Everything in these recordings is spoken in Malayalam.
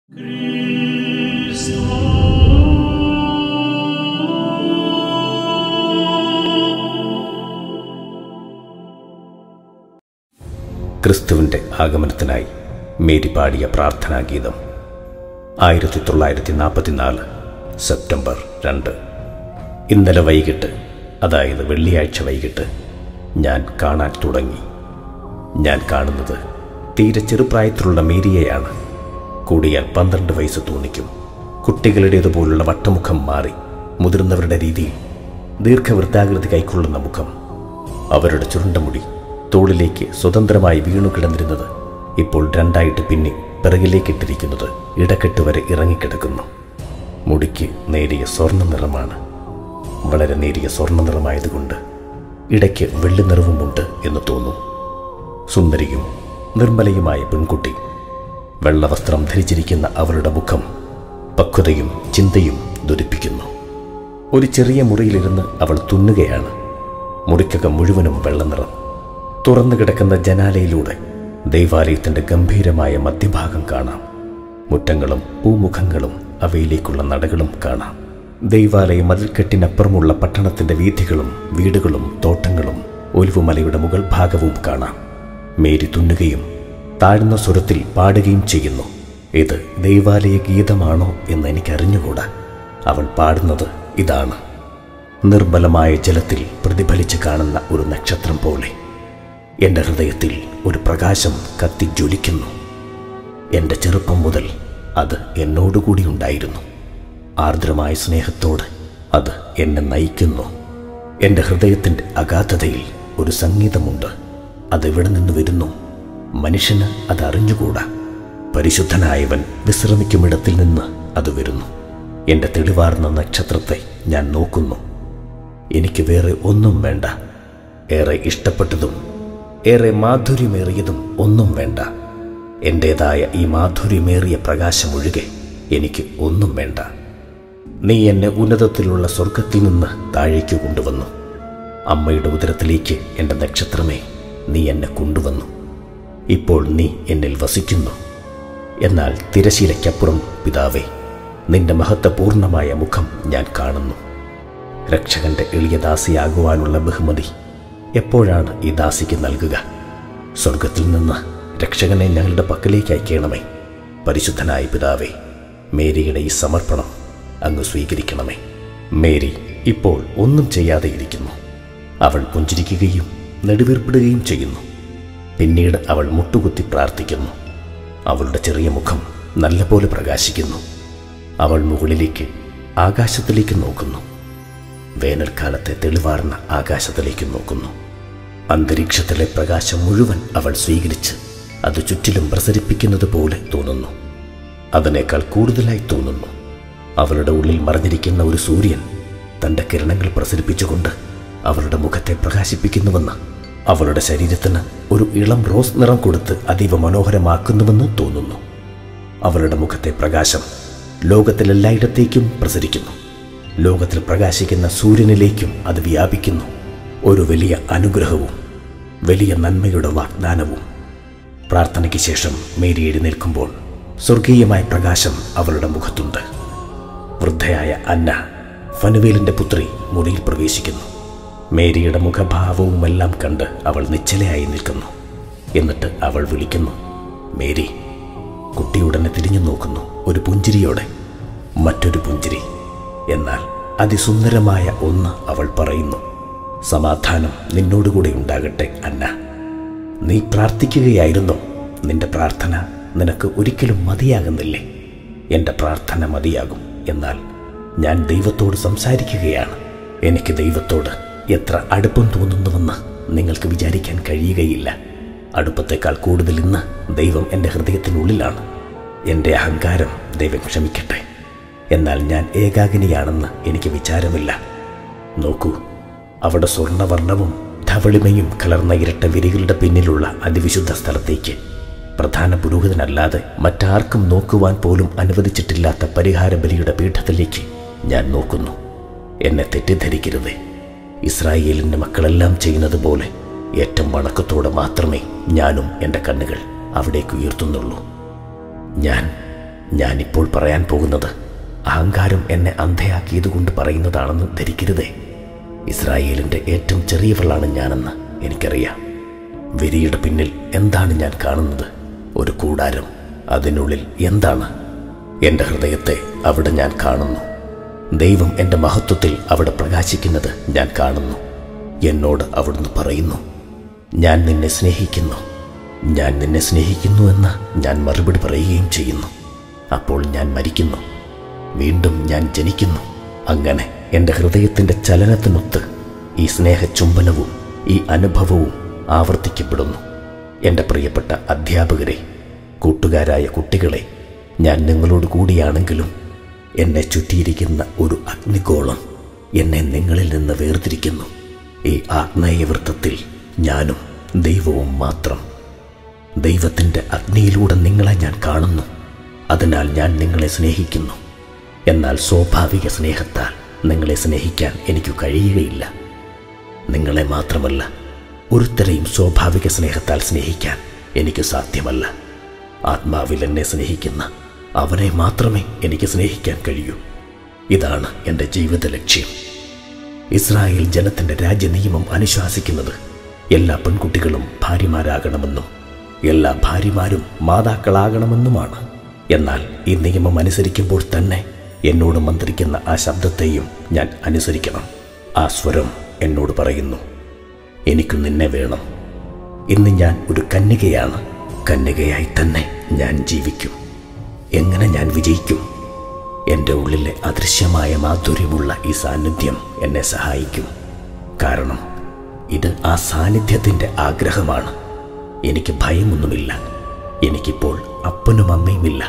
ക്രിസ്തുവിൻ്റെ ആഗമനത്തിനായി മേരി പാടിയ പ്രാർത്ഥനാ ഗീതം ആയിരത്തി തൊള്ളായിരത്തി നാൽപ്പത്തിനാല് സെപ്റ്റംബർ രണ്ട് ഇന്നലെ വൈകിട്ട് അതായത് വെള്ളിയാഴ്ച വൈകിട്ട് ഞാൻ കാണാൻ തുടങ്ങി ഞാൻ കാണുന്നത് തീരെ ചെറുപ്രായത്തിലുള്ള മേരിയെയാണ് കൂടിയാൽ പന്ത്രണ്ട് വയസ്സ് തോന്നിക്കും കുട്ടികളുടേതുപോലുള്ള വട്ടമുഖം മാറി മുതിർന്നവരുടെ രീതിയിൽ ദീർഘവൃത്താകൃതി കൈക്കൊള്ളുന്ന മുഖം അവരുടെ ചുരുണ്ട മുടി തോളിലേക്ക് സ്വതന്ത്രമായി വീണു കിടന്നിരുന്നത് ഇപ്പോൾ രണ്ടായിട്ട് പിന്നി പിറകിലേക്കിട്ടിരിക്കുന്നത് ഇടക്കെട്ട് വരെ ഇറങ്ങിക്കിടക്കുന്നു മുടിക്ക് നേരിയ സ്വർണ്ണ നിറമാണ് വളരെ നേരിയ സ്വർണ്ണ നിറമായതുകൊണ്ട് ഇടയ്ക്ക് വെള്ളി നിറവുമുണ്ട് എന്ന് തോന്നും സുന്ദരിയും നിർമ്മലയുമായ പെൺകുട്ടി വെള്ളവസ്ത്രം ധരിച്ചിരിക്കുന്ന അവളുടെ മുഖം പക്വതയും ചിന്തയും ധരിപ്പിക്കുന്നു ഒരു ചെറിയ മുറിയിലിരുന്ന് അവൾ തുന്നുകയാണ് മുറിക്കകം മുഴുവനും വെള്ളനിറം തുറന്നു കിടക്കുന്ന ജനാലയിലൂടെ ദൈവാലയത്തിന്റെ ഗംഭീരമായ മധ്യഭാഗം കാണാം മുറ്റങ്ങളും പൂമുഖങ്ങളും അവയിലേക്കുള്ള നടകളും കാണാം ദൈവാലയ മതിൽക്കെട്ടിനപ്പുറമുള്ള പട്ടണത്തിന്റെ വീഥികളും വീടുകളും തോട്ടങ്ങളും ഒലിവുമലയുടെ മുകൾ ഭാഗവും കാണാം മേരി തുന്നുകയും താഴ്ന്ന സ്വരത്തിൽ പാടുകയും ചെയ്യുന്നു ഇത് ദൈവാലയ ഗീതമാണോ എന്ന് എനിക്കറിഞ്ഞുകൂടാ അവൾ പാടുന്നത് ഇതാണ് നിർമ്മലമായ ജലത്തിൽ പ്രതിഫലിച്ച് കാണുന്ന ഒരു നക്ഷത്രം പോലെ എൻ്റെ ഹൃദയത്തിൽ ഒരു പ്രകാശം കത്തി ജ്വലിക്കുന്നു എൻ്റെ ചെറുപ്പം മുതൽ അത് എന്നോടുകൂടി ഉണ്ടായിരുന്നു ആർദ്രമായ സ്നേഹത്തോട് അത് എന്നെ നയിക്കുന്നു എൻ്റെ ഹൃദയത്തിൻ്റെ അഗാധതയിൽ ഒരു സംഗീതമുണ്ട് അതെവിടെ നിന്ന് വരുന്നു മനുഷ്യന് അത് അറിഞ്ഞുകൂടാ പരിശുദ്ധനായവൻ വിശ്രമിക്കുമിടത്തിൽ നിന്ന് അത് വരുന്നു എൻ്റെ തെളിവാർന്ന നക്ഷത്രത്തെ ഞാൻ നോക്കുന്നു എനിക്ക് വേറെ ഒന്നും വേണ്ട ഏറെ ഇഷ്ടപ്പെട്ടതും ഏറെ മാധുര്യമേറിയതും ഒന്നും വേണ്ട എൻ്റേതായ ഈ മാധുര്യമേറിയ പ്രകാശമൊഴികെ എനിക്ക് ഒന്നും വേണ്ട നീ എന്നെ ഉന്നതത്തിലുള്ള സ്വർഗത്തിൽ നിന്ന് താഴേക്ക് കൊണ്ടുവന്നു അമ്മയുടെ ഉദരത്തിലേക്ക് എൻ്റെ നക്ഷത്രമേ നീ എന്നെ കൊണ്ടുവന്നു ഇപ്പോൾ നീ എന്നിൽ വസിക്കുന്നു എന്നാൽ തിരശീലയ്ക്കപ്പുറം പിതാവേ നിന്റെ മഹത്വപൂർണമായ മുഖം ഞാൻ കാണുന്നു രക്ഷകന്റെ എളിയ ദാസിയാകുവാനുള്ള ബഹുമതി എപ്പോഴാണ് ഈ ദാസിക്ക് നൽകുക സ്വർഗത്തിൽ നിന്ന് രക്ഷകനെ ഞങ്ങളുടെ പക്കലേക്ക് അയക്കണമേ പരിശുദ്ധനായ പിതാവേ മേരിയുടെ ഈ സമർപ്പണം അങ്ങ് സ്വീകരിക്കണമേ മേരി ഇപ്പോൾ ഒന്നും ചെയ്യാതെ ഇരിക്കുന്നു അവൾ പുഞ്ചിരിക്കുകയും നെടുവീർപ്പിടുകയും ചെയ്യുന്നു പിന്നീട് അവൾ മുട്ടുകുത്തി പ്രാർത്ഥിക്കുന്നു അവളുടെ ചെറിയ മുഖം നല്ലപോലെ പ്രകാശിക്കുന്നു അവൾ മുകളിലേക്ക് ആകാശത്തിലേക്ക് നോക്കുന്നു വേനൽക്കാലത്തെ തെളിവാർന്ന ആകാശത്തിലേക്ക് നോക്കുന്നു അന്തരീക്ഷത്തിലെ പ്രകാശം മുഴുവൻ അവൾ സ്വീകരിച്ച് അത് ചുറ്റിലും പ്രസരിപ്പിക്കുന്നത് പോലെ തോന്നുന്നു അതിനേക്കാൾ കൂടുതലായി തോന്നുന്നു അവളുടെ ഉള്ളിൽ മറഞ്ഞിരിക്കുന്ന ഒരു സൂര്യൻ തൻ്റെ കിരണങ്ങൾ പ്രസരിപ്പിച്ചുകൊണ്ട് അവളുടെ മുഖത്തെ പ്രകാശിപ്പിക്കുന്നുവെന്ന് അവളുടെ ശരീരത്തിന് ഒരു ഇളം റോസ് നിറം കൊടുത്ത് അതീവ മനോഹരമാക്കുന്നുവെന്ന് തോന്നുന്നു അവളുടെ മുഖത്തെ പ്രകാശം ലോകത്തിലെല്ലായിടത്തേക്കും പ്രസരിക്കുന്നു ലോകത്തിൽ പ്രകാശിക്കുന്ന സൂര്യനിലേക്കും അത് വ്യാപിക്കുന്നു ഒരു വലിയ അനുഗ്രഹവും വലിയ നന്മയുടെ വാഗ്ദാനവും പ്രാർത്ഥനയ്ക്ക് ശേഷം മേരി എഴുന്നേൽക്കുമ്പോൾ സ്വർഗീയമായ പ്രകാശം അവളുടെ മുഖത്തുണ്ട് വൃദ്ധയായ അന്ന ഫനുവേലിന്റെ പുത്രി മുറിയിൽ പ്രവേശിക്കുന്നു മേരിയുടെ മുഖഭാവവുമെല്ലാം കണ്ട് അവൾ നിശ്ചലയായി നിൽക്കുന്നു എന്നിട്ട് അവൾ വിളിക്കുന്നു മേരി കുട്ടിയുടനെ തിരിഞ്ഞു നോക്കുന്നു ഒരു പുഞ്ചിരിയോടെ മറ്റൊരു പുഞ്ചിരി എന്നാൽ അതിസുന്ദരമായ ഒന്ന് അവൾ പറയുന്നു സമാധാനം നിന്നോടുകൂടെ ഉണ്ടാകട്ടെ അന്ന നീ പ്രാർത്ഥിക്കുകയായിരുന്നോ നിന്റെ പ്രാർത്ഥന നിനക്ക് ഒരിക്കലും മതിയാകുന്നില്ലേ എൻ്റെ പ്രാർത്ഥന മതിയാകും എന്നാൽ ഞാൻ ദൈവത്തോട് സംസാരിക്കുകയാണ് എനിക്ക് ദൈവത്തോട് എത്ര അടുപ്പം തോന്നുന്നുവെന്ന് നിങ്ങൾക്ക് വിചാരിക്കാൻ കഴിയുകയില്ല അടുപ്പത്തേക്കാൾ കൂടുതൽ ഇന്ന് ദൈവം എൻ്റെ ഹൃദയത്തിനുള്ളിലാണ് എൻ്റെ അഹങ്കാരം ദൈവം ക്ഷമിക്കട്ടെ എന്നാൽ ഞാൻ ഏകാഗിനിയാണെന്ന് എനിക്ക് വിചാരമില്ല നോക്കൂ അവിടെ സ്വർണവർണ്ണവും ധവളിമയും കലർന്ന ഇരട്ട വിരികളുടെ പിന്നിലുള്ള അതിവിശുദ്ധ സ്ഥലത്തേക്ക് പ്രധാന പുരോഹിതനല്ലാതെ മറ്റാർക്കും നോക്കുവാൻ പോലും അനുവദിച്ചിട്ടില്ലാത്ത പരിഹാര ബലിയുടെ പീഠത്തിലേക്ക് ഞാൻ നോക്കുന്നു എന്നെ തെറ്റിദ്ധരിക്കരുതേ ഇസ്രായേലിൻ്റെ മക്കളെല്ലാം ചെയ്യുന്നത് പോലെ ഏറ്റവും വണക്കത്തോടെ മാത്രമേ ഞാനും എൻ്റെ കണ്ണുകൾ അവിടേക്ക് ഉയർത്തുന്നുള്ളൂ ഞാൻ ഞാനിപ്പോൾ പറയാൻ പോകുന്നത് അഹങ്കാരം എന്നെ അന്ധയാക്കിയതുകൊണ്ട് പറയുന്നതാണെന്ന് ധരിക്കരുതേ ഇസ്രായേലിൻ്റെ ഏറ്റവും ചെറിയവളാണ് ഞാനെന്ന് എനിക്കറിയാം വിരിയുടെ പിന്നിൽ എന്താണ് ഞാൻ കാണുന്നത് ഒരു കൂടാരം അതിനുള്ളിൽ എന്താണ് എൻ്റെ ഹൃദയത്തെ അവിടെ ഞാൻ കാണുന്നു ദൈവം എൻ്റെ മഹത്വത്തിൽ അവിടെ പ്രകാശിക്കുന്നത് ഞാൻ കാണുന്നു എന്നോട് അവിടുന്ന് പറയുന്നു ഞാൻ നിന്നെ സ്നേഹിക്കുന്നു ഞാൻ നിന്നെ സ്നേഹിക്കുന്നു എന്ന് ഞാൻ മറുപടി പറയുകയും ചെയ്യുന്നു അപ്പോൾ ഞാൻ മരിക്കുന്നു വീണ്ടും ഞാൻ ജനിക്കുന്നു അങ്ങനെ എൻ്റെ ഹൃദയത്തിൻ്റെ ചലനത്തിനൊത്ത് ഈ സ്നേഹചുംബനവും ഈ അനുഭവവും ആവർത്തിക്കപ്പെടുന്നു എൻ്റെ പ്രിയപ്പെട്ട അധ്യാപകരെ കൂട്ടുകാരായ കുട്ടികളെ ഞാൻ നിങ്ങളോട് കൂടിയാണെങ്കിലും എന്നെ ചുറ്റിയിരിക്കുന്ന ഒരു അഗ്നിഗോളം എന്നെ നിങ്ങളിൽ നിന്ന് വേർതിരിക്കുന്നു ഈ ആഗ്നേയവൃത്തത്തിൽ ഞാനും ദൈവവും മാത്രം ദൈവത്തിൻ്റെ അഗ്നിയിലൂടെ നിങ്ങളെ ഞാൻ കാണുന്നു അതിനാൽ ഞാൻ നിങ്ങളെ സ്നേഹിക്കുന്നു എന്നാൽ സ്വാഭാവിക സ്നേഹത്താൽ നിങ്ങളെ സ്നേഹിക്കാൻ എനിക്ക് കഴിയുകയില്ല നിങ്ങളെ മാത്രമല്ല ഒരുത്തരെയും സ്വാഭാവിക സ്നേഹത്താൽ സ്നേഹിക്കാൻ എനിക്ക് സാധ്യമല്ല ആത്മാവിൽ എന്നെ സ്നേഹിക്കുന്ന അവനെ മാത്രമേ എനിക്ക് സ്നേഹിക്കാൻ കഴിയൂ ഇതാണ് എൻ്റെ ജീവിത ലക്ഷ്യം ഇസ്രായേൽ ജനത്തിൻ്റെ രാജ്യനിയമം അനുശാസിക്കുന്നത് എല്ലാ പെൺകുട്ടികളും ഭാര്യമാരാകണമെന്നും എല്ലാ ഭാര്യമാരും മാതാക്കളാകണമെന്നുമാണ് എന്നാൽ ഈ നിയമം അനുസരിക്കുമ്പോൾ തന്നെ എന്നോട് മന്ത്രിക്കുന്ന ആ ശബ്ദത്തെയും ഞാൻ അനുസരിക്കണം ആ സ്വരം എന്നോട് പറയുന്നു എനിക്ക് നിന്നെ വേണം ഇന്ന് ഞാൻ ഒരു കന്യകയാണ് കന്യകയായി തന്നെ ഞാൻ ജീവിക്കും എങ്ങനെ ഞാൻ വിജയിക്കും എൻ്റെ ഉള്ളിലെ അദൃശ്യമായ മാധുര്യമുള്ള ഈ സാന്നിധ്യം എന്നെ സഹായിക്കും കാരണം ഇത് ആ സാന്നിധ്യത്തിൻ്റെ ആഗ്രഹമാണ് എനിക്ക് ഭയമൊന്നുമില്ല എനിക്കിപ്പോൾ അപ്പനും അമ്മയുമില്ല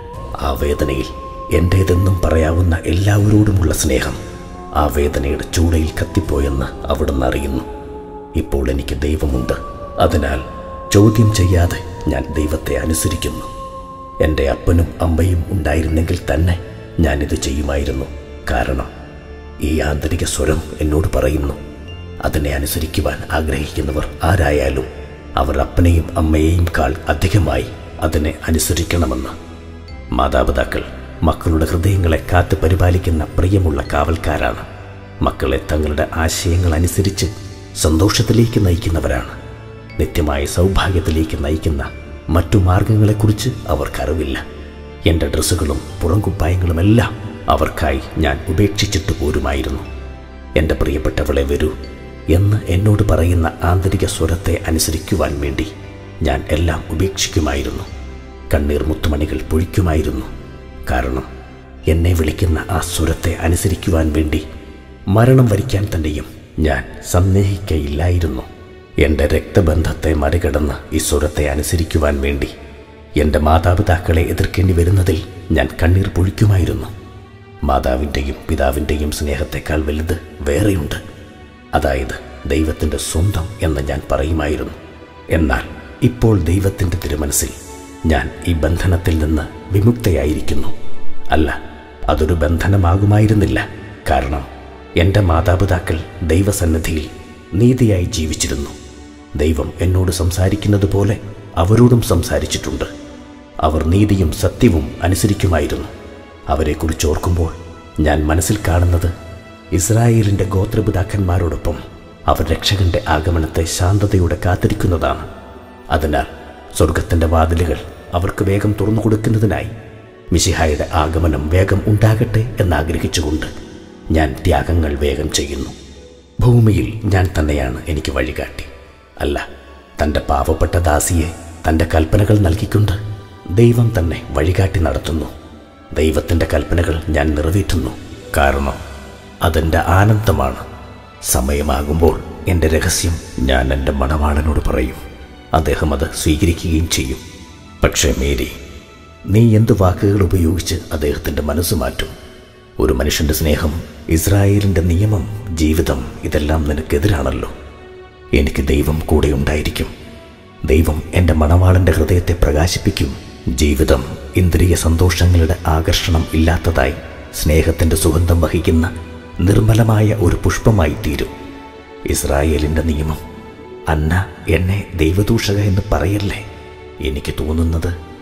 ആ വേദനയിൽ എൻ്റേതെന്നും പറയാവുന്ന എല്ലാവരോടുമുള്ള സ്നേഹം ആ വേദനയുടെ ചൂടയിൽ കത്തിപ്പോയെന്ന് അവിടുന്ന് അറിയുന്നു ഇപ്പോൾ എനിക്ക് ദൈവമുണ്ട് അതിനാൽ ചോദ്യം ചെയ്യാതെ ഞാൻ ദൈവത്തെ അനുസരിക്കുന്നു എൻ്റെ അപ്പനും അമ്മയും ഉണ്ടായിരുന്നെങ്കിൽ തന്നെ ഞാനിത് ചെയ്യുമായിരുന്നു കാരണം ഈ ആന്തരിക സ്വരം എന്നോട് പറയുന്നു അതിനെ അനുസരിക്കുവാൻ ആഗ്രഹിക്കുന്നവർ ആരായാലും അവർ അപ്പനെയും അമ്മയെയും കാൾ അധികമായി അതിനെ അനുസരിക്കണമെന്ന് മാതാപിതാക്കൾ മക്കളുടെ ഹൃദയങ്ങളെ കാത്തു പരിപാലിക്കുന്ന പ്രിയമുള്ള കാവൽക്കാരാണ് മക്കളെ തങ്ങളുടെ ആശയങ്ങൾ അനുസരിച്ച് സന്തോഷത്തിലേക്ക് നയിക്കുന്നവരാണ് നിത്യമായ സൗഭാഗ്യത്തിലേക്ക് നയിക്കുന്ന മറ്റു മാർഗങ്ങളെക്കുറിച്ച് അവർക്കറിവില്ല എൻ്റെ ഡ്രസ്സുകളും പുറംകുപ്പായങ്ങളുമെല്ലാം അവർക്കായി ഞാൻ ഉപേക്ഷിച്ചിട്ട് പോരുമായിരുന്നു എൻ്റെ പ്രിയപ്പെട്ടവളെ വരൂ എന്ന് എന്നോട് പറയുന്ന ആന്തരിക സ്വരത്തെ അനുസരിക്കുവാൻ വേണ്ടി ഞാൻ എല്ലാം ഉപേക്ഷിക്കുമായിരുന്നു കണ്ണീർ മുത്തുമണികൾ പൊഴിക്കുമായിരുന്നു കാരണം എന്നെ വിളിക്കുന്ന ആ സ്വരത്തെ അനുസരിക്കുവാൻ വേണ്ടി മരണം വരിക്കാൻ തന്നെയും ഞാൻ സന്ദേഹിക്കയില്ലായിരുന്നു എൻ്റെ രക്തബന്ധത്തെ മറികടന്ന് ഈ സ്വരത്തെ അനുസരിക്കുവാൻ വേണ്ടി എൻ്റെ മാതാപിതാക്കളെ എതിർക്കേണ്ടി വരുന്നതിൽ ഞാൻ കണ്ണീർ പൊഴിക്കുമായിരുന്നു മാതാവിൻ്റെയും പിതാവിൻ്റെയും സ്നേഹത്തെക്കാൾ വലുത് വേറെയുണ്ട് അതായത് ദൈവത്തിൻ്റെ സ്വന്തം എന്ന് ഞാൻ പറയുമായിരുന്നു എന്നാൽ ഇപ്പോൾ ദൈവത്തിൻ്റെ തിരുമനസ്സിൽ ഞാൻ ഈ ബന്ധനത്തിൽ നിന്ന് വിമുക്തയായിരിക്കുന്നു അല്ല അതൊരു ബന്ധനമാകുമായിരുന്നില്ല കാരണം എൻ്റെ മാതാപിതാക്കൾ ദൈവസന്നിധിയിൽ നീതിയായി ജീവിച്ചിരുന്നു ദൈവം എന്നോട് സംസാരിക്കുന്നത് പോലെ അവരോടും സംസാരിച്ചിട്ടുണ്ട് അവർ നീതിയും സത്യവും അനുസരിക്കുമായിരുന്നു അവരെക്കുറിച്ച് ഓർക്കുമ്പോൾ ഞാൻ മനസ്സിൽ കാണുന്നത് ഇസ്രായേലിൻ്റെ ഗോത്രപിതാക്കന്മാരോടൊപ്പം അവർ രക്ഷകന്റെ ആഗമനത്തെ ശാന്തതയോടെ കാത്തിരിക്കുന്നതാണ് അതിനാൽ സ്വർഗത്തിൻ്റെ വാതിലുകൾ അവർക്ക് വേഗം തുറന്നു കൊടുക്കുന്നതിനായി മിശിഹായുടെ ആഗമനം വേഗം ഉണ്ടാകട്ടെ എന്നാഗ്രഹിച്ചുകൊണ്ട് ഞാൻ ത്യാഗങ്ങൾ വേഗം ചെയ്യുന്നു ഭൂമിയിൽ ഞാൻ തന്നെയാണ് എനിക്ക് വഴികാട്ടി അല്ല തൻ്റെ പാവപ്പെട്ട ദാസിയെ തൻ്റെ കൽപ്പനകൾ നൽകിക്കൊണ്ട് ദൈവം തന്നെ വഴികാട്ടി നടത്തുന്നു ദൈവത്തിൻ്റെ കൽപ്പനകൾ ഞാൻ നിറവേറ്റുന്നു കാരണം അതെൻ്റെ ആനന്ദമാണ് സമയമാകുമ്പോൾ എൻ്റെ രഹസ്യം ഞാൻ എൻ്റെ മണവാളനോട് പറയും അദ്ദേഹം അത് സ്വീകരിക്കുകയും ചെയ്യും പക്ഷേ മേരി നീ എന്ത് വാക്കുകൾ ഉപയോഗിച്ച് അദ്ദേഹത്തിൻ്റെ മനസ്സ് മാറ്റും ഒരു മനുഷ്യൻ്റെ സ്നേഹം ഇസ്രായേലിൻ്റെ നിയമം ജീവിതം ഇതെല്ലാം നിനക്കെതിരാണല്ലോ എനിക്ക് ദൈവം കൂടെ ഉണ്ടായിരിക്കും ദൈവം എൻ്റെ മണവാളൻ്റെ ഹൃദയത്തെ പ്രകാശിപ്പിക്കും ജീവിതം ഇന്ദ്രിയ സന്തോഷങ്ങളുടെ ആകർഷണം ഇല്ലാത്തതായി സ്നേഹത്തിൻ്റെ സുഗന്ധം വഹിക്കുന്ന നിർമ്മലമായ ഒരു പുഷ്പമായി തീരും ഇസ്രായേലിൻ്റെ നിയമം അന്ന എന്നെ ദൈവദൂഷക എന്ന് പറയല്ലേ എനിക്ക് തോന്നുന്നത്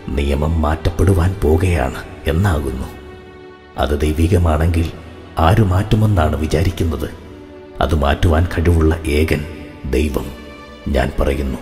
നിയമം മാറ്റപ്പെടുവാൻ പോകുകയാണ് എന്നാകുന്നു അത് ദൈവികമാണെങ്കിൽ ആരു മാറ്റുമെന്നാണ് വിചാരിക്കുന്നത് അത് മാറ്റുവാൻ കഴിവുള്ള ഏകൻ ദൈവം ഞാൻ പറയുന്നു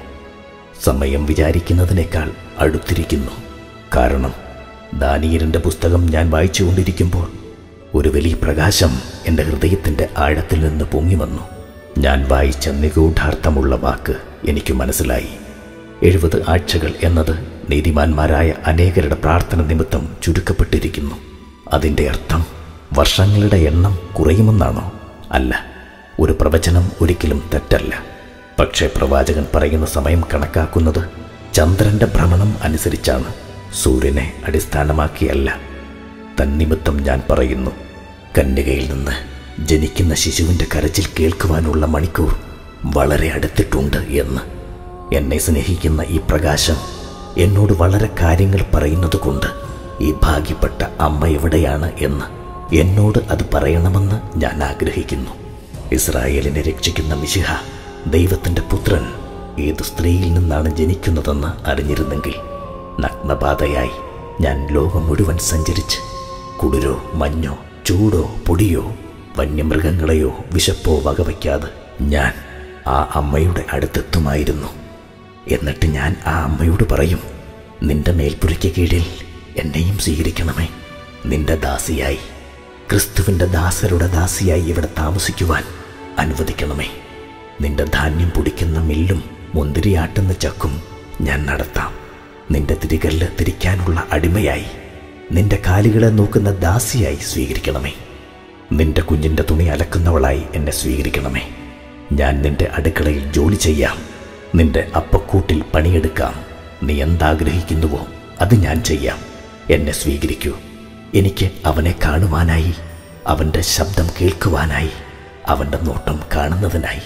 സമയം വിചാരിക്കുന്നതിനേക്കാൾ അടുത്തിരിക്കുന്നു കാരണം ദാനിയലിൻ്റെ പുസ്തകം ഞാൻ വായിച്ചുകൊണ്ടിരിക്കുമ്പോൾ ഒരു വലിയ പ്രകാശം എൻ്റെ ഹൃദയത്തിൻ്റെ ആഴത്തിൽ നിന്ന് പൊങ്ങി വന്നു ഞാൻ വായിച്ച നിഗൂഢാർത്ഥമുള്ള വാക്ക് എനിക്ക് മനസ്സിലായി എഴുപത് ആഴ്ചകൾ എന്നത് നീതിമാന്മാരായ അനേകരുടെ പ്രാർത്ഥന നിമിത്തം ചുരുക്കപ്പെട്ടിരിക്കുന്നു അതിൻ്റെ അർത്ഥം വർഷങ്ങളുടെ എണ്ണം കുറയുമെന്നാണോ അല്ല ഒരു പ്രവചനം ഒരിക്കലും തെറ്റല്ല പക്ഷേ പ്രവാചകൻ പറയുന്ന സമയം കണക്കാക്കുന്നത് ചന്ദ്രന്റെ ഭ്രമണം അനുസരിച്ചാണ് സൂര്യനെ അടിസ്ഥാനമാക്കിയല്ല തന്നിമിത്തം ഞാൻ പറയുന്നു കന്യകയിൽ നിന്ന് ജനിക്കുന്ന ശിശുവിൻ്റെ കരച്ചിൽ കേൾക്കുവാനുള്ള മണിക്കൂർ വളരെ അടുത്തിട്ടുണ്ട് എന്ന് എന്നെ സ്നേഹിക്കുന്ന ഈ പ്രകാശം എന്നോട് വളരെ കാര്യങ്ങൾ പറയുന്നത് കൊണ്ട് ഈ ഭാഗ്യപ്പെട്ട അമ്മ എവിടെയാണ് എന്ന് എന്നോട് അത് പറയണമെന്ന് ഞാൻ ആഗ്രഹിക്കുന്നു ഇസ്രായേലിനെ രക്ഷിക്കുന്ന മിശിഹ ദൈവത്തിൻ്റെ പുത്രൻ ഏത് സ്ത്രീയിൽ നിന്നാണ് ജനിക്കുന്നതെന്ന് അറിഞ്ഞിരുന്നെങ്കിൽ നഗ്നപാതയായി ഞാൻ ലോകം മുഴുവൻ സഞ്ചരിച്ച് കുളിരോ മഞ്ഞോ ചൂടോ പൊടിയോ വന്യമൃഗങ്ങളെയോ വിശപ്പോ വകവയ്ക്കാതെ ഞാൻ ആ അമ്മയുടെ അടുത്തെത്തുമായിരുന്നു എന്നിട്ട് ഞാൻ ആ അമ്മയോട് പറയും നിന്റെ മേൽപ്പുരയ്ക്ക് കീഴിൽ എന്നെയും സ്വീകരിക്കണമേ നിന്റെ ദാസിയായി ക്രിസ്തുവിൻ്റെ ദാസരുടെ ദാസിയായി ഇവിടെ താമസിക്കുവാൻ അനുവദിക്കണമേ നിന്റെ ധാന്യം പൊടിക്കുന്ന മില്ലും മുന്തിരിയാട്ടുന്ന ചക്കും ഞാൻ നടത്താം നിന്റെ തിരികല്ല് തിരിക്കാനുള്ള അടിമയായി നിന്റെ കാലുകളെ നോക്കുന്ന ദാസിയായി സ്വീകരിക്കണമേ നിന്റെ കുഞ്ഞിൻ്റെ തുണി അലക്കുന്നവളായി എന്നെ സ്വീകരിക്കണമേ ഞാൻ നിന്റെ അടുക്കളയിൽ ജോലി ചെയ്യാം നിന്റെ അപ്പക്കൂട്ടിൽ പണിയെടുക്കാം നീ എന്താഗ്രഹിക്കുന്നുവോ അത് ഞാൻ ചെയ്യാം എന്നെ സ്വീകരിക്കൂ എനിക്ക് അവനെ കാണുവാനായി അവൻ്റെ ശബ്ദം കേൾക്കുവാനായി അവൻ്റെ നോട്ടം കാണുന്നതിനായി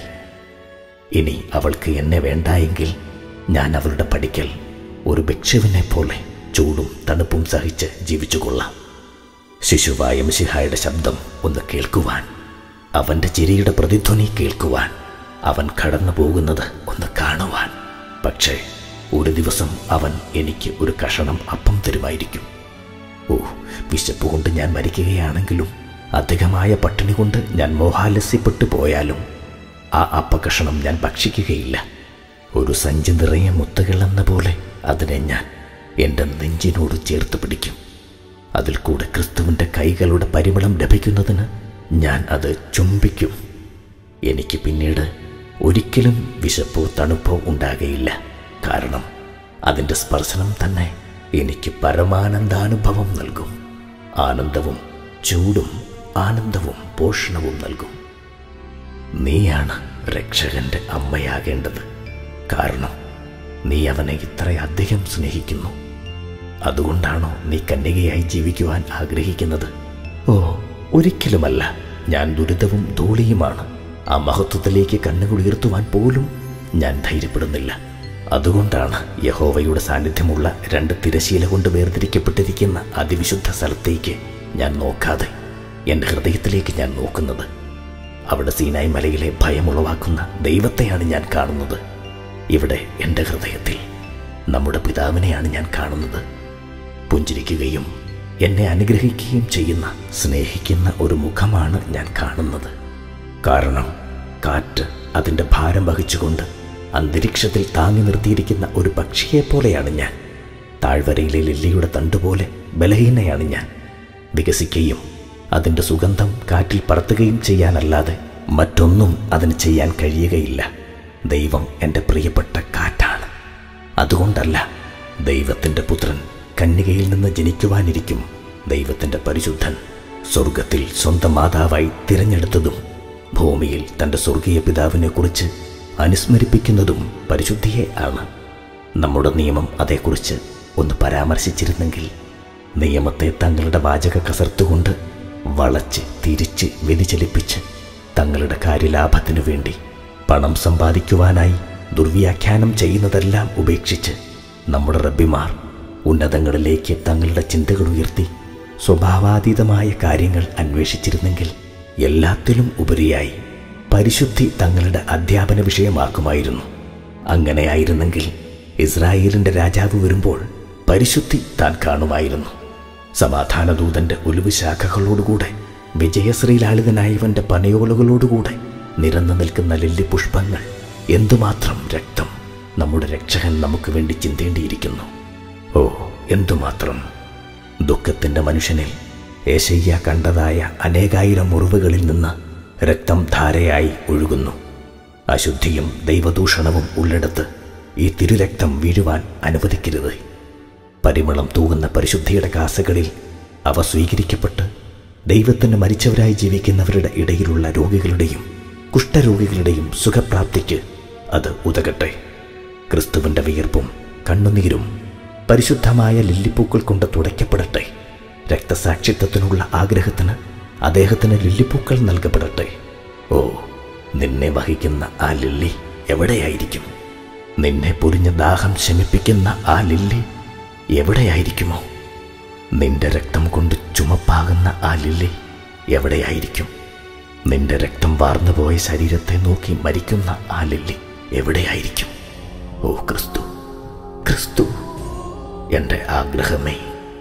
ഇനി അവൾക്ക് എന്നെ വേണ്ടായെങ്കിൽ ഞാൻ അവളുടെ പഠിക്കൽ ഒരു ഭിക്ഷുവിനെ പോലെ ചൂടും തണുപ്പും സഹിച്ച് ജീവിച്ചുകൊള്ളാം ശിശുവായ മിശിഹായുടെ ശബ്ദം ഒന്ന് കേൾക്കുവാൻ അവൻ്റെ ചിരിയുടെ പ്രതിധ്വനി കേൾക്കുവാൻ അവൻ കടന്നു പോകുന്നത് ഒന്ന് കാണുവാൻ പക്ഷേ ഒരു ദിവസം അവൻ എനിക്ക് ഒരു കഷണം അപ്പം തരുമായിരിക്കും ഓ വിശപ്പ് കൊണ്ട് ഞാൻ മരിക്കുകയാണെങ്കിലും അധികമായ പട്ടിണി കൊണ്ട് ഞാൻ മോഹാലസ്യപ്പെട്ടു പോയാലും ആ അപ്പകഷണം ഞാൻ ഭക്ഷിക്കുകയില്ല ഒരു സഞ്ചി നിറയെ മുത്തുകൾ എന്ന പോലെ അതിനെ ഞാൻ എൻ്റെ നെഞ്ചിനോട് ചേർത്ത് പിടിക്കും അതിൽ കൂടെ ക്രിസ്തുവിൻ്റെ കൈകളുടെ പരിമളം ലഭിക്കുന്നതിന് ഞാൻ അത് ചുംബിക്കും എനിക്ക് പിന്നീട് ഒരിക്കലും വിശപ്പോ തണുപ്പോ ഉണ്ടാകയില്ല കാരണം അതിൻ്റെ സ്പർശനം തന്നെ എനിക്ക് പരമാനന്ദാനുഭവം നൽകും ആനന്ദവും ചൂടും ആനന്ദവും പോഷണവും നൽകും നീയാണ് രക്ഷകന്റെ അമ്മയാകേണ്ടത് കാരണം നീ അവനെ ഇത്രയധികം സ്നേഹിക്കുന്നു അതുകൊണ്ടാണോ നീ കന്യകയായി ജീവിക്കുവാൻ ആഗ്രഹിക്കുന്നത് ഓ ഒരിക്കലുമല്ല ഞാൻ ദുരിതവും ധൂളിയുമാണ് ആ മഹത്വത്തിലേക്ക് കണ്ണുകൾ ഉയർത്തുവാൻ പോലും ഞാൻ ധൈര്യപ്പെടുന്നില്ല അതുകൊണ്ടാണ് യഹോവയുടെ സാന്നിധ്യമുള്ള രണ്ട് തിരശീല കൊണ്ട് വേർതിരിക്കപ്പെട്ടിരിക്കുന്ന അതിവിശുദ്ധ സ്ഥലത്തേക്ക് ഞാൻ നോക്കാതെ എൻ്റെ ഹൃദയത്തിലേക്ക് ഞാൻ നോക്കുന്നത് അവിടെ സീനായ് മലയിലെ ഭയമുളവാക്കുന്ന ദൈവത്തെയാണ് ഞാൻ കാണുന്നത് ഇവിടെ എൻ്റെ ഹൃദയത്തിൽ നമ്മുടെ പിതാവിനെയാണ് ഞാൻ കാണുന്നത് പുഞ്ചിരിക്കുകയും എന്നെ അനുഗ്രഹിക്കുകയും ചെയ്യുന്ന സ്നേഹിക്കുന്ന ഒരു മുഖമാണ് ഞാൻ കാണുന്നത് കാരണം കാറ്റ് അതിൻ്റെ ഭാരം വഹിച്ചുകൊണ്ട് അന്തരീക്ഷത്തിൽ താങ്ങി നിർത്തിയിരിക്കുന്ന ഒരു പക്ഷിയെപ്പോലെയാണ് ഞാൻ താഴ്വരയിലെ ലില്ലിയുടെ തണ്ടുപോലെ ബലഹീനയാണ് ഞാൻ വികസിക്കുകയും അതിൻ്റെ സുഗന്ധം കാറ്റിൽ പറത്തുകയും ചെയ്യാനല്ലാതെ മറ്റൊന്നും അതിന് ചെയ്യാൻ കഴിയുകയില്ല ദൈവം എൻ്റെ പ്രിയപ്പെട്ട കാറ്റാണ് അതുകൊണ്ടല്ല ദൈവത്തിൻ്റെ പുത്രൻ കന്യകയിൽ നിന്ന് ജനിക്കുവാനിരിക്കും ദൈവത്തിൻ്റെ പരിശുദ്ധൻ സ്വർഗത്തിൽ സ്വന്തം മാതാവായി തിരഞ്ഞെടുത്തതും ഭൂമിയിൽ തൻ്റെ സ്വർഗീയ പിതാവിനെ കുറിച്ച് അനുസ്മരിപ്പിക്കുന്നതും പരിശുദ്ധിയെ ആണ് നമ്മുടെ നിയമം അതേക്കുറിച്ച് ഒന്ന് പരാമർശിച്ചിരുന്നെങ്കിൽ നിയമത്തെ തങ്ങളുടെ വാചക കസർത്തുകൊണ്ട് വളച്ച് തിരിച്ച് വ്യതിചലിപ്പിച്ച് തങ്ങളുടെ കാര്യലാഭത്തിനു വേണ്ടി പണം സമ്പാദിക്കുവാനായി ദുർവ്യാഖ്യാനം ചെയ്യുന്നതെല്ലാം ഉപേക്ഷിച്ച് നമ്മുടെ റബ്ബിമാർ ഉന്നതങ്ങളിലേക്ക് തങ്ങളുടെ ചിന്തകൾ ഉയർത്തി സ്വഭാവാതീതമായ കാര്യങ്ങൾ അന്വേഷിച്ചിരുന്നെങ്കിൽ എല്ലാത്തിലും ഉപരിയായി പരിശുദ്ധി തങ്ങളുടെ അധ്യാപന വിഷയമാക്കുമായിരുന്നു അങ്ങനെയായിരുന്നെങ്കിൽ ഇസ്രായേലിൻ്റെ രാജാവ് വരുമ്പോൾ പരിശുദ്ധി താൻ കാണുമായിരുന്നു സമാധാനദൂതന്റെ ഒലിവ് ശാഖകളോടുകൂടെ വിജയശ്രീലാളിതനായവന്റെ പനയോളുകളോടുകൂടെ നിരന്നു നിൽക്കുന്ന ലില്ലി പുഷ്പങ്ങൾ എന്തുമാത്രം രക്തം നമ്മുടെ രക്ഷകൻ നമുക്ക് വേണ്ടി ചിന്തേണ്ടിയിരിക്കുന്നു ഓ എന്തുമാത്രം ദുഃഖത്തിന്റെ മനുഷ്യനിൽ ഏശയ്യ കണ്ടതായ അനേകായിരം മുറിവുകളിൽ നിന്ന് രക്തം ധാരയായി ഒഴുകുന്നു അശുദ്ധിയും ദൈവദൂഷണവും ഉള്ളിടത്ത് ഈ തിരുരക്തം വീഴുവാൻ അനുവദിക്കരുത് പരിമളം തൂകുന്ന പരിശുദ്ധിയുടെ കാസകളിൽ അവ സ്വീകരിക്കപ്പെട്ട് ദൈവത്തിന് മരിച്ചവരായി ജീവിക്കുന്നവരുടെ ഇടയിലുള്ള രോഗികളുടെയും കുഷ്ഠരോഗികളുടെയും സുഖപ്രാപ്തിക്ക് അത് ഉതകട്ടെ ക്രിസ്തുവിൻ്റെ വിയർപ്പും കണ്ണുനീരും പരിശുദ്ധമായ ലില്ലിപ്പൂക്കൾ കൊണ്ട് തുടയ്ക്കപ്പെടട്ടെ രക്തസാക്ഷിത്വത്തിനുള്ള ആഗ്രഹത്തിന് അദ്ദേഹത്തിന് ലില്ലിപ്പൂക്കൾ നൽകപ്പെടട്ടെ ഓ നിന്നെ വഹിക്കുന്ന ആ ലില്ലി എവിടെയായിരിക്കും നിന്നെ പൊരിഞ്ഞ ദാഹം ശമിപ്പിക്കുന്ന ആ ലില്ലി എവിടെയായിരിക്കുമോ നിന്റെ രക്തം കൊണ്ട് ചുമപ്പാകുന്ന ആ ലില്ലി എവിടെയായിരിക്കും നിന്റെ രക്തം വാർന്നുപോയ ശരീരത്തെ നോക്കി മരിക്കുന്ന ആ ലില്ലി എവിടെയായിരിക്കും ഓ ക്രിസ്തു ക്രിസ്തു എൻ്റെ ആഗ്രഹമേ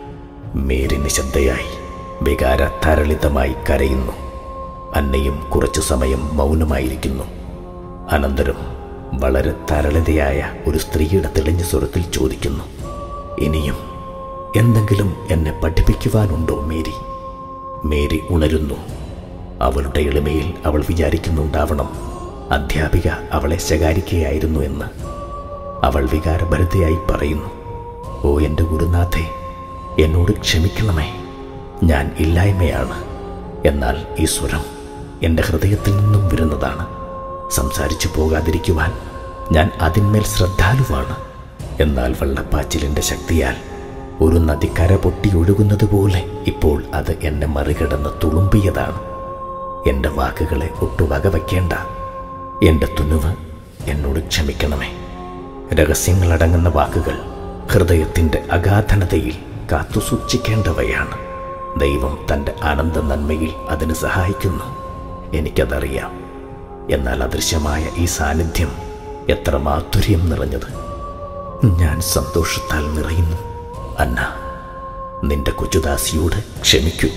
മേരി നിശബ്ദയായി വികാര തരളിതമായി കരയുന്നു അന്നയും കുറച്ചു സമയം മൗനമായിരിക്കുന്നു അനന്തരം വളരെ തരളിതയായ ഒരു സ്ത്രീയുടെ തെളിഞ്ഞ സ്വരത്തിൽ ചോദിക്കുന്നു ഇനിയും എന്തെങ്കിലും എന്നെ പഠിപ്പിക്കുവാനുണ്ടോ മേരി മേരി ഉണരുന്നു അവളുടെ എളിമയിൽ അവൾ വിചാരിക്കുന്നുണ്ടാവണം അധ്യാപിക അവളെ ശകാരിക്കുകയായിരുന്നു എന്ന് അവൾ വികാരഭരിതയായി പറയുന്നു ഓ എൻ്റെ ഗുരുനാഥേ എന്നോട് ക്ഷമിക്കണമേ ഞാൻ ഇല്ലായ്മയാണ് എന്നാൽ ഈ സ്വരം എൻ്റെ ഹൃദയത്തിൽ നിന്നും വരുന്നതാണ് സംസാരിച്ചു പോകാതിരിക്കുവാൻ ഞാൻ അതിന്മേൽ ശ്രദ്ധാലുവാണ് എന്നാൽ വെള്ളപ്പാച്ചിലിൻ്റെ ശക്തിയാൽ ഒരു നദി കര പൊട്ടി ഒഴുകുന്നത് പോലെ ഇപ്പോൾ അത് എന്നെ മറികടന്ന് തുളുമ്പിയതാണ് എൻ്റെ വാക്കുകളെ ഒട്ടു വകവയ്ക്കേണ്ട എൻ്റെ തുനുവ് എന്നോട് ക്ഷമിക്കണമേ രഹസ്യങ്ങളടങ്ങുന്ന വാക്കുകൾ ഹൃദയത്തിൻ്റെ അഗാധനതയിൽ കാത്തു സൂക്ഷിക്കേണ്ടവയാണ് ദൈവം തൻ്റെ ആനന്ദ നന്മയിൽ അതിന് സഹായിക്കുന്നു എനിക്കതറിയാം എന്നാൽ അദൃശ്യമായ ഈ സാന്നിധ്യം എത്ര മാധുര്യം നിറഞ്ഞത് ഞാൻ സന്തോഷത്താൽ നിറയുന്നു അന്ന നിന്റെ കൊച്ചുദാസിയോട് ക്ഷമിക്കൂ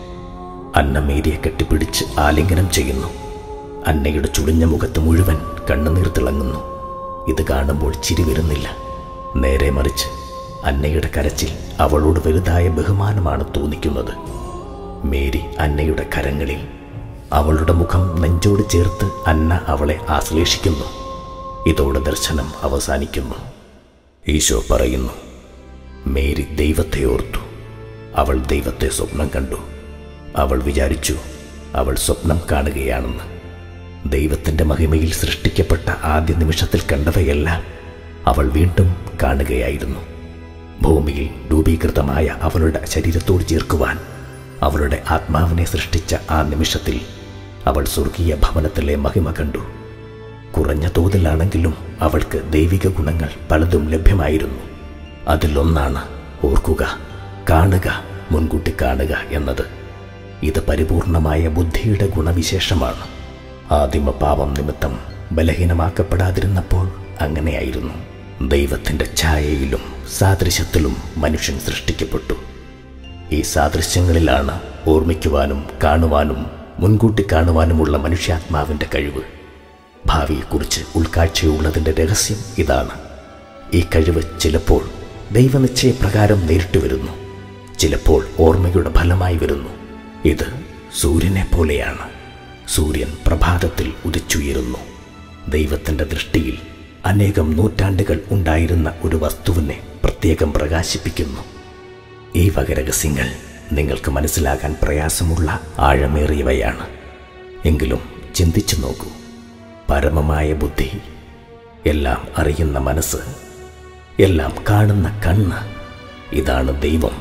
അന്ന മേരിയെ കെട്ടിപ്പിടിച്ച് ആലിംഗനം ചെയ്യുന്നു അന്നയുടെ ചുളിഞ്ഞ മുഖത്ത് മുഴുവൻ കണ്ണുനീർ തിളങ്ങുന്നു ഇത് കാണുമ്പോൾ ചിരി വരുന്നില്ല നേരെ മറിച്ച് അന്നയുടെ കരച്ചിൽ അവളോട് വലുതായ ബഹുമാനമാണ് തോന്നിക്കുന്നത് മേരി അന്നയുടെ കരങ്ങളിൽ അവളുടെ മുഖം നെഞ്ചോട് ചേർത്ത് അന്ന അവളെ ആശ്ലേഷിക്കുന്നു ഇതോടെ ദർശനം അവസാനിക്കുന്നു ഈശോ പറയുന്നു മേരി ദൈവത്തെ ഓർത്തു അവൾ ദൈവത്തെ സ്വപ്നം കണ്ടു അവൾ വിചാരിച്ചു അവൾ സ്വപ്നം കാണുകയാണെന്ന് ദൈവത്തിൻ്റെ മഹിമയിൽ സൃഷ്ടിക്കപ്പെട്ട ആദ്യ നിമിഷത്തിൽ കണ്ടവയെല്ലാം അവൾ വീണ്ടും കാണുകയായിരുന്നു ഭൂമിയിൽ രൂപീകൃതമായ അവളുടെ ശരീരത്തോട് ചേർക്കുവാൻ അവളുടെ ആത്മാവിനെ സൃഷ്ടിച്ച ആ നിമിഷത്തിൽ അവൾ സ്വർഗീയ ഭവനത്തിലെ മഹിമ കണ്ടു കുറഞ്ഞ തോതിലാണെങ്കിലും അവൾക്ക് ദൈവിക ഗുണങ്ങൾ പലതും ലഭ്യമായിരുന്നു അതിലൊന്നാണ് ഓർക്കുക കാണുക മുൻകൂട്ടി കാണുക എന്നത് ഇത് പരിപൂർണമായ ബുദ്ധിയുടെ ഗുണവിശേഷമാണ് ആദിമ പാപം നിമിത്തം ബലഹീനമാക്കപ്പെടാതിരുന്നപ്പോൾ അങ്ങനെയായിരുന്നു ദൈവത്തിൻ്റെ ഛായയിലും സാദൃശ്യത്തിലും മനുഷ്യൻ സൃഷ്ടിക്കപ്പെട്ടു ഈ സാദൃശ്യങ്ങളിലാണ് ഓർമ്മിക്കുവാനും കാണുവാനും മുൻകൂട്ടി കാണുവാനുമുള്ള മനുഷ്യാത്മാവിൻ്റെ കഴിവ് ഭാവിയെക്കുറിച്ച് ഉൾക്കാഴ്ചയുള്ളതിൻ്റെ രഹസ്യം ഇതാണ് ഈ കഴിവ് ചിലപ്പോൾ ദൈവനിശ്ചയപ്രകാരം നേരിട്ട് വരുന്നു ചിലപ്പോൾ ഓർമ്മയുടെ ഫലമായി വരുന്നു ഇത് സൂര്യനെ പോലെയാണ് സൂര്യൻ പ്രഭാതത്തിൽ ഉദിച്ചുയരുന്നു ദൈവത്തിൻ്റെ ദൃഷ്ടിയിൽ അനേകം നൂറ്റാണ്ടുകൾ ഉണ്ടായിരുന്ന ഒരു വസ്തുവിനെ പ്രത്യേകം പ്രകാശിപ്പിക്കുന്നു ഈ വക രഹസ്യങ്ങൾ നിങ്ങൾക്ക് മനസ്സിലാകാൻ പ്രയാസമുള്ള ആഴമേറിയവയാണ് എങ്കിലും ചിന്തിച്ചു നോക്കൂ പരമമായ ബുദ്ധി എല്ലാം അറിയുന്ന മനസ്സ് എല്ലാം കാണുന്ന കണ്ണ് ഇതാണ് ദൈവം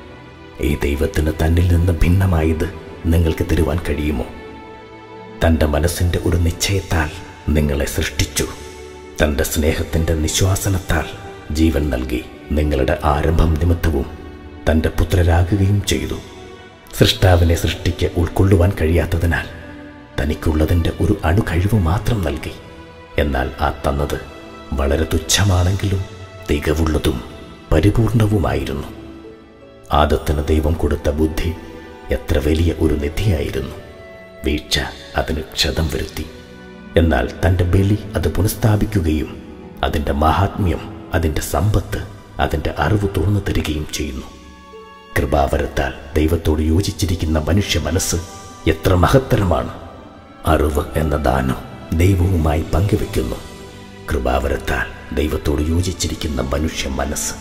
ഈ ദൈവത്തിന് തന്നിൽ നിന്ന് ഭിന്നമായത് നിങ്ങൾക്ക് തരുവാൻ കഴിയുമോ തൻ്റെ മനസ്സിൻ്റെ ഒരു നിശ്ചയത്താൽ നിങ്ങളെ സൃഷ്ടിച്ചു തൻ്റെ സ്നേഹത്തിൻ്റെ നിശ്വാസനത്താൽ ജീവൻ നൽകി നിങ്ങളുടെ ആരംഭം നിമിത്തവും തൻ്റെ പുത്രരാകുകയും ചെയ്തു സൃഷ്ടാവിനെ സൃഷ്ടിക്ക് ഉൾക്കൊള്ളുവാൻ കഴിയാത്തതിനാൽ തനിക്കുള്ളതിൻ്റെ ഒരു അണുകഴിവ് മാത്രം നൽകി എന്നാൽ ആ തന്നത് വളരെ തുച്ഛമാണെങ്കിലും തികവുള്ളതും പരിപൂർണവുമായിരുന്നു ആദത്തിന് ദൈവം കൊടുത്ത ബുദ്ധി എത്ര വലിയ ഒരു നിധിയായിരുന്നു വീഴ്ച അതിന് ക്ഷതം വരുത്തി എന്നാൽ തൻ്റെ ബലി അത് പുനഃസ്ഥാപിക്കുകയും അതിൻ്റെ മഹാത്മ്യം അതിൻ്റെ സമ്പത്ത് അതിൻ്റെ അറിവ് തുറന്നു തരികയും ചെയ്യുന്നു കൃപാവരത്താൽ ദൈവത്തോട് യോജിച്ചിരിക്കുന്ന മനുഷ്യ മനസ്സ് എത്ര മഹത്തരമാണ് അറിവ് എന്ന ദാനം ദൈവവുമായി പങ്കുവെക്കുന്നു കൃപാവരത്താൽ ദൈവത്തോട് യോജിച്ചിരിക്കുന്ന മനുഷ്യ മനസ്സ്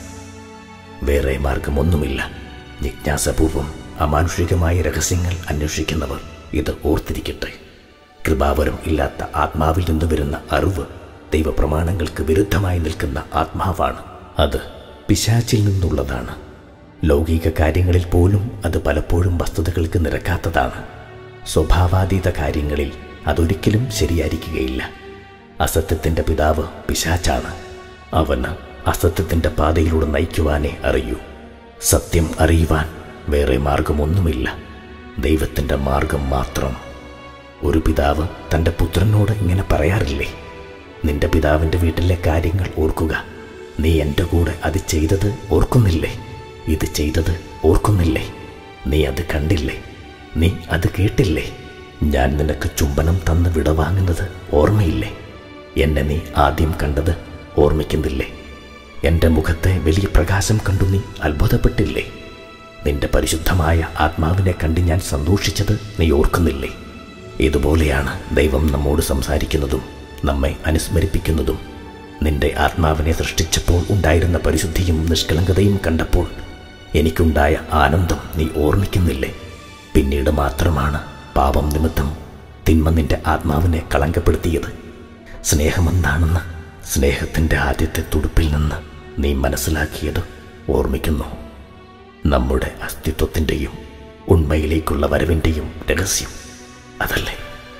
വേറെ മാർഗമൊന്നുമില്ല ജിജ്ഞാസപൂർവം അമാനുഷികമായ രഹസ്യങ്ങൾ അന്വേഷിക്കുന്നവർ ഇത് ഓർത്തിരിക്കട്ടെ കൃപാവരം ഇല്ലാത്ത ആത്മാവിൽ നിന്ന് വരുന്ന അറിവ് ദൈവപ്രമാണങ്ങൾക്ക് വിരുദ്ധമായി നിൽക്കുന്ന ആത്മാവാണ് അത് പിശാച്ചിൽ നിന്നുള്ളതാണ് ലൗകിക കാര്യങ്ങളിൽ പോലും അത് പലപ്പോഴും വസ്തുതകൾക്ക് നിരക്കാത്തതാണ് സ്വഭാവാതീത കാര്യങ്ങളിൽ അതൊരിക്കലും ശരിയായിരിക്കുകയില്ല അസത്യത്തിൻ്റെ പിതാവ് പിശാച്ചാണ് അവന് അസത്യത്തിൻ്റെ പാതയിലൂടെ നയിക്കുവാനേ അറിയൂ സത്യം അറിയുവാൻ വേറെ മാർഗമൊന്നുമില്ല ദൈവത്തിൻ്റെ മാർഗം മാത്രം ഒരു പിതാവ് തൻ്റെ പുത്രനോട് ഇങ്ങനെ പറയാറില്ലേ നിന്റെ പിതാവിൻ്റെ വീട്ടിലെ കാര്യങ്ങൾ ഓർക്കുക നീ എൻ്റെ കൂടെ അത് ചെയ്തത് ഓർക്കുന്നില്ലേ ഇത് ചെയ്തത് ഓർക്കുന്നില്ലേ നീ അത് കണ്ടില്ലേ നീ അത് കേട്ടില്ലേ ഞാൻ നിനക്ക് ചുംബനം തന്ന് വിടവാങ്ങുന്നത് ഓർമ്മയില്ലേ എന്നെ നീ ആദ്യം കണ്ടത് ഓർമ്മിക്കുന്നില്ലേ എൻ്റെ മുഖത്തെ വലിയ പ്രകാശം കണ്ടു നീ അത്ഭുതപ്പെട്ടില്ലേ നിന്റെ പരിശുദ്ധമായ ആത്മാവിനെ കണ്ട് ഞാൻ സന്തോഷിച്ചത് നീ ഓർക്കുന്നില്ലേ ഇതുപോലെയാണ് ദൈവം നമ്മോട് സംസാരിക്കുന്നതും നമ്മെ അനുസ്മരിപ്പിക്കുന്നതും നിന്റെ ആത്മാവിനെ സൃഷ്ടിച്ചപ്പോൾ ഉണ്ടായിരുന്ന പരിശുദ്ധിയും നിഷ്കളങ്കതയും കണ്ടപ്പോൾ എനിക്കുണ്ടായ ആനന്ദം നീ ഓർമ്മിക്കുന്നില്ലേ പിന്നീട് മാത്രമാണ് പാപം നിമിത്തം തിന്മ നിന്റെ ആത്മാവിനെ കളങ്കപ്പെടുത്തിയത് സ്നേഹമെന്താണെന്ന് സ്നേഹത്തിൻ്റെ ആദ്യത്തെ തുടുപ്പിൽ നിന്ന് നീ മനസ്സിലാക്കിയത് ഓർമ്മിക്കുന്നു നമ്മുടെ അസ്തിത്വത്തിൻ്റെയും ഉണ്മയിലേക്കുള്ള വരവിൻ്റെയും രഹസ്യം അതല്ലേ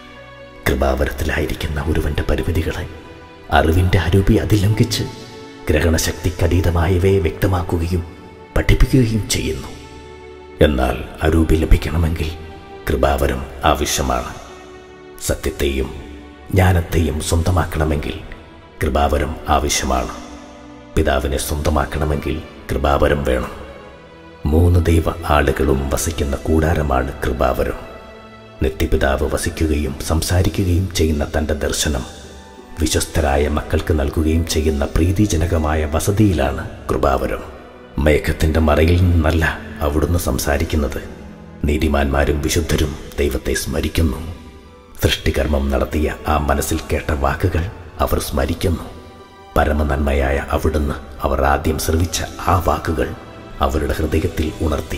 കൃപാവരത്തിലായിരിക്കുന്ന ഒരുവന്റെ പരിമിതികളെ അറിവിൻ്റെ അരൂപി അതിലംഘിച്ച് ഗ്രഹണശക്തിക്കതീതമായവയെ വ്യക്തമാക്കുകയും പഠിപ്പിക്കുകയും ചെയ്യുന്നു എന്നാൽ അരൂപി ലഭിക്കണമെങ്കിൽ കൃപാവരം ആവശ്യമാണ് സത്യത്തെയും ജ്ഞാനത്തെയും സ്വന്തമാക്കണമെങ്കിൽ കൃപാവരം ആവശ്യമാണ് പിതാവിനെ സ്വന്തമാക്കണമെങ്കിൽ കൃപാവരം വേണം മൂന്ന് ദൈവ ആളുകളും വസിക്കുന്ന കൂടാരമാണ് കൃപാവരം നിത്യപിതാവ് വസിക്കുകയും സംസാരിക്കുകയും ചെയ്യുന്ന തൻ്റെ ദർശനം വിശ്വസ്തരായ മക്കൾക്ക് നൽകുകയും ചെയ്യുന്ന പ്രീതിജനകമായ വസതിയിലാണ് കൃപാവരം മേഘത്തിൻ്റെ മറയിൽ നിന്നല്ല അവിടുന്ന് സംസാരിക്കുന്നത് നീതിമാന്മാരും വിശുദ്ധരും ദൈവത്തെ സ്മരിക്കുന്നു സൃഷ്ടികർമ്മം നടത്തിയ ആ മനസ്സിൽ കേട്ട വാക്കുകൾ അവർ സ്മരിക്കുന്നു പരമനന്മയായ അവിടുന്ന് അവർ ആദ്യം ശ്രവിച്ച ആ വാക്കുകൾ അവരുടെ ഹൃദയത്തിൽ ഉണർത്തി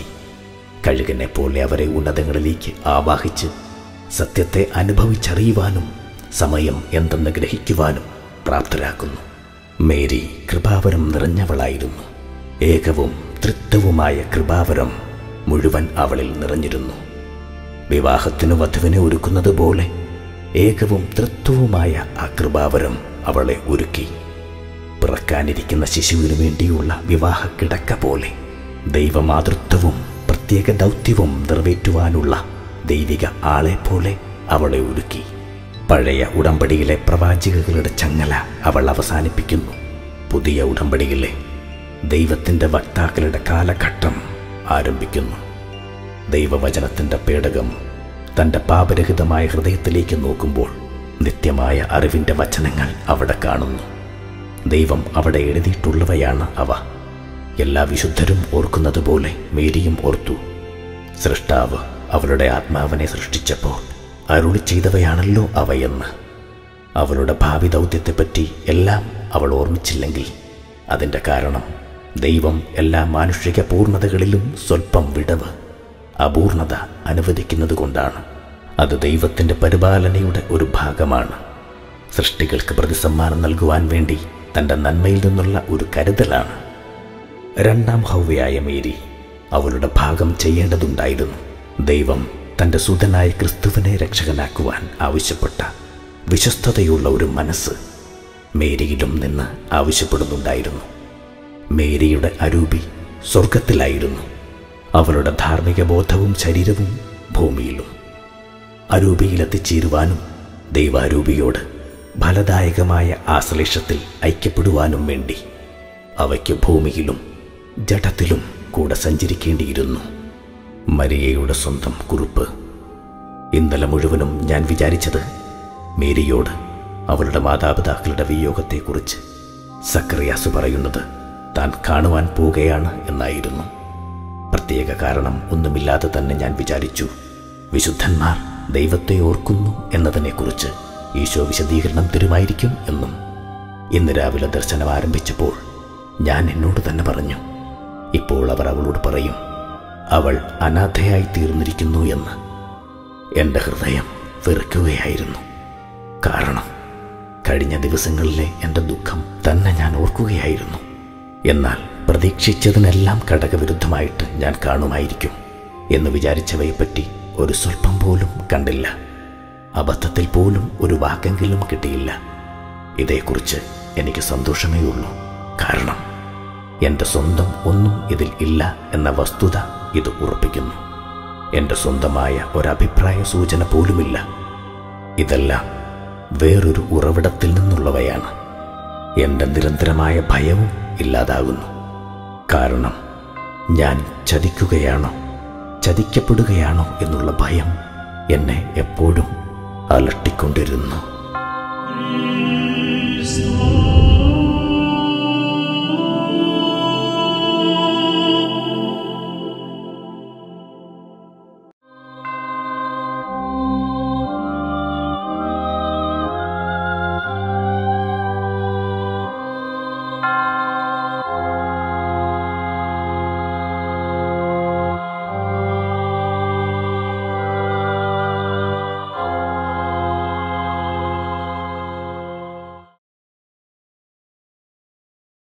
കഴുകനെ പോലെ അവരെ ഉന്നതങ്ങളിലേക്ക് ആവാഹിച്ച് സത്യത്തെ അനുഭവിച്ചറിയുവാനും സമയം എന്തെന്ന് ഗ്രഹിക്കുവാനും പ്രാപ്തരാക്കുന്നു മേരി കൃപാവരം നിറഞ്ഞവളായിരുന്നു ഏകവും തൃത്വവുമായ കൃപാവരം മുഴുവൻ അവളിൽ നിറഞ്ഞിരുന്നു വിവാഹത്തിനു വധുവിനെ ഒരുക്കുന്നത് പോലെ ഏകവും തൃത്വവുമായ ആ കൃപാവരം അവളെ ഒരുക്കി പിറക്കാനിരിക്കുന്ന ശിശുവിനു വേണ്ടിയുള്ള വിവാഹ കിടക്ക പോലെ ദൈവമാതൃത്വവും പ്രത്യേക ദൗത്യവും നിറവേറ്റുവാനുള്ള ദൈവിക ആളെ പോലെ അവളെ ഒരുക്കി പഴയ ഉടമ്പടിയിലെ പ്രവാചികകളുടെ ചങ്ങല അവൾ അവസാനിപ്പിക്കുന്നു പുതിയ ഉടമ്പടിയിലെ ദൈവത്തിൻ്റെ വക്താക്കളുടെ കാലഘട്ടം ആരംഭിക്കുന്നു ദൈവവചനത്തിൻ്റെ പേടകം തൻ്റെ പാപരഹിതമായ ഹൃദയത്തിലേക്ക് നോക്കുമ്പോൾ നിത്യമായ അറിവിൻ്റെ വചനങ്ങൾ അവിടെ കാണുന്നു ദൈവം അവിടെ എഴുതിയിട്ടുള്ളവയാണ് അവ എല്ലാ വിശുദ്ധരും ഓർക്കുന്നത് പോലെ മേരിയും ഓർത്തു സൃഷ്ടാവ് അവളുടെ ആത്മാവിനെ സൃഷ്ടിച്ചപ്പോൾ അരുളി ചെയ്തവയാണല്ലോ അവയെന്ന് അവളുടെ ഭാവി ദൗത്യത്തെപ്പറ്റി എല്ലാം അവൾ ഓർമ്മിച്ചില്ലെങ്കിൽ അതിൻ്റെ കാരണം ദൈവം എല്ലാ മാനുഷിക പൂർണ്ണതകളിലും സ്വല്പം വിടവ് അപൂർണത അനുവദിക്കുന്നത് കൊണ്ടാണ് അത് ദൈവത്തിൻ്റെ പരിപാലനയുടെ ഒരു ഭാഗമാണ് സൃഷ്ടികൾക്ക് പ്രതിസമ്മാനം നൽകുവാൻ വേണ്ടി തൻ്റെ നന്മയിൽ നിന്നുള്ള ഒരു കരുതലാണ് രണ്ടാം ഹൗവയായ മേരി അവളുടെ ഭാഗം ചെയ്യേണ്ടതുണ്ടായിരുന്നു ദൈവം തൻ്റെ സുതനായ ക്രിസ്തുവിനെ രക്ഷകനാക്കുവാൻ ആവശ്യപ്പെട്ട വിശ്വസ്തതയുള്ള ഒരു മനസ്സ് മേരിയിലും നിന്ന് ആവശ്യപ്പെടുന്നുണ്ടായിരുന്നു മേരിയുടെ അരൂപി സ്വർഗത്തിലായിരുന്നു അവളുടെ ധാർമ്മിക ബോധവും ശരീരവും ഭൂമിയിലും അരൂപിയിലെത്തിച്ചേരുവാനും ദൈവാരൂപിയോട് ഫലദായകമായ ആശ്ലേഷത്തിൽ ഐക്യപ്പെടുവാനും വേണ്ടി അവയ്ക്ക് ഭൂമിയിലും ജഡത്തിലും കൂടെ സഞ്ചരിക്കേണ്ടിയിരുന്നു മരിയയുടെ സ്വന്തം കുറിപ്പ് ഇന്നലെ മുഴുവനും ഞാൻ വിചാരിച്ചത് മേരിയോട് അവളുടെ മാതാപിതാക്കളുടെ വിയോഗത്തെക്കുറിച്ച് സക്കറിയാസ് പറയുന്നത് താൻ കാണുവാൻ പോവുകയാണ് എന്നായിരുന്നു പ്രത്യേക കാരണം ഒന്നുമില്ലാതെ തന്നെ ഞാൻ വിചാരിച്ചു വിശുദ്ധന്മാർ ദൈവത്തെ ഓർക്കുന്നു എന്നതിനെക്കുറിച്ച് ഈശോ വിശദീകരണം തരുമായിരിക്കും എന്നും ഇന്ന് രാവിലെ ദർശനം ആരംഭിച്ചപ്പോൾ ഞാൻ എന്നോട് തന്നെ പറഞ്ഞു ഇപ്പോൾ അവർ അവളോട് പറയും അവൾ അനാഥയായി തീർന്നിരിക്കുന്നു എന്ന് എൻ്റെ ഹൃദയം വെറുക്കുകയായിരുന്നു കാരണം കഴിഞ്ഞ ദിവസങ്ങളിലെ എൻ്റെ ദുഃഖം തന്നെ ഞാൻ ഓർക്കുകയായിരുന്നു എന്നാൽ പ്രതീക്ഷിച്ചതിനെല്ലാം ഘടകവിരുദ്ധമായിട്ട് ഞാൻ കാണുമായിരിക്കും എന്ന് വിചാരിച്ചവയെപ്പറ്റി ഒരു സ്വല്പം പോലും കണ്ടില്ല അബദ്ധത്തിൽ പോലും ഒരു വാക്കെങ്കിലും കിട്ടിയില്ല ഇതേക്കുറിച്ച് എനിക്ക് സന്തോഷമേ ഉള്ളൂ കാരണം എൻ്റെ സ്വന്തം ഒന്നും ഇതിൽ ഇല്ല എന്ന വസ്തുത ഇത് ഉറപ്പിക്കുന്നു എൻ്റെ സ്വന്തമായ ഒരഭിപ്രായ സൂചന പോലുമില്ല ഇതെല്ലാം വേറൊരു ഉറവിടത്തിൽ നിന്നുള്ളവയാണ് എൻ്റെ നിരന്തരമായ ഭയവും ഇല്ലാതാകുന്നു കാരണം ഞാൻ ചതിക്കുകയാണോ ചതിക്കപ്പെടുകയാണോ എന്നുള്ള ഭയം എന്നെ എപ്പോഴും അലട്ടിക്കൊണ്ടിരുന്നു